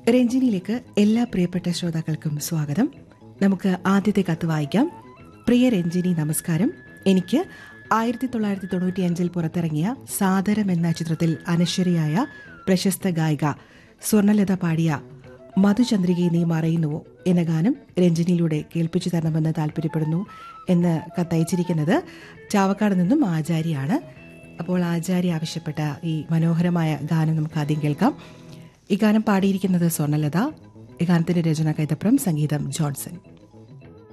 രഞ്ജിനിയിലേക്ക് എല്ലാ പ്രിയപ്പെട്ട ശ്രോതാക്കൾക്കും സ്വാഗതം നമുക്ക് ആദ്യത്തെ കത്ത് വായിക്കാം പ്രിയ രഞ്ജിനി നമസ്കാരം എനിക്ക് ആയിരത്തി തൊള്ളായിരത്തി തൊണ്ണൂറ്റിയഞ്ചിൽ പുറത്തിറങ്ങിയ സാദരം എന്ന ചിത്രത്തിൽ അനശ്വരയായ പ്രശസ്ത ഗായിക സ്വർണലത പാടിയ മധുചന്ദ്രികയെ നീ മറയുന്നുവോ എന്ന ഗാനം രഞ്ജിനിയിലൂടെ കേൾപ്പിച്ചു തരണമെന്ന് താല്പര്യപ്പെടുന്നു എന്ന് കത്തയച്ചിരിക്കുന്നത് ചാവക്കാട് നിന്നും ആചാര്യാണ് അപ്പോൾ ആചാര്യ ആവശ്യപ്പെട്ട ഈ മനോഹരമായ ഗാനം നമുക്ക് ആദ്യം കേൾക്കാം ഈ ഗാനം പാടിയിരിക്കുന്നത് സ്വർണലത ഈ ഗാനത്തിന്റെ രചന കൈതപ്രം സംഗീതം ജോൺസൺ